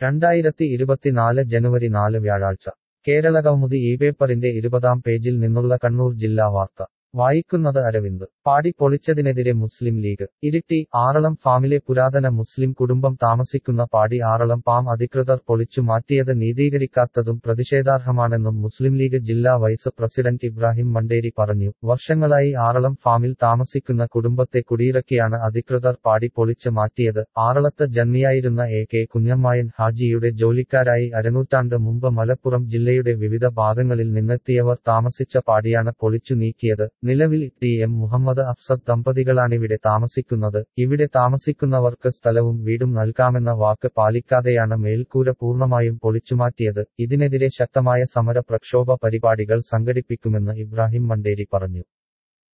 രണ്ടായിരത്തി ഇരുപത്തിനാല് ജനുവരി നാല് വ്യാഴാഴ്ച കേരളകൗമുദി ഈ പേപ്പറിന്റെ ഇരുപതാം പേജിൽ നിന്നുള്ള കണ്ണൂർ ജില്ലാ വാർത്ത വായിക്കുന്നത് അരവിന്ദ് പാടി പൊളിച്ചതിനെതിരെ മുസ്ലിം ലീഗ് ഇരിട്ടി ആറളം ഫാമിലെ പുരാതന മുസ്ലിം കുടുംബം താമസിക്കുന്ന പാടി ആറളം ഫാം അധികൃതർ പൊളിച്ചു മാറ്റിയത് നീതീകരിക്കാത്തതും പ്രതിഷേധാർഹമാണെന്നും മുസ്ലിം ലീഗ് ജില്ലാ വൈസ് പ്രസിഡന്റ് ഇബ്രാഹിം മണ്ടേരി പറഞ്ഞു വർഷങ്ങളായി ആറളം ഫാമിൽ താമസിക്കുന്ന കുടുംബത്തെ കുടിയിറക്കിയാണ് അധികൃതർ പാടി പൊളിച്ച് മാറ്റിയത് ആറളത്ത് ജന്മിയായിരുന്ന എ കെ കുഞ്ഞമ്മായൻ ഹാജിയുടെ ജോലിക്കാരായി അരനൂറ്റാണ്ട് മുമ്പ് മലപ്പുറം ജില്ലയുടെ വിവിധ ഭാഗങ്ങളിൽ നിന്നെത്തിയവർ താമസിച്ച പാടിയാണ് പൊളിച്ചു നീക്കിയത് നിലവിൽ ടി എം മുഹമ്മദ് അഫ്സദ് ദമ്പതികളാണിവിടെ താമസിക്കുന്നത് ഇവിടെ താമസിക്കുന്നവർക്ക് സ്ഥലവും വീടും നൽകാമെന്ന വാക്ക് പാലിക്കാതെയാണ് മേൽക്കൂര പൂർണ്ണമായും പൊളിച്ചുമാറ്റിയത് ഇതിനെതിരെ ശക്തമായ സമര പ്രക്ഷോഭ പരിപാടികൾ സംഘടിപ്പിക്കുമെന്ന് ഇബ്രാഹിം മണ്ടേരി പറഞ്ഞു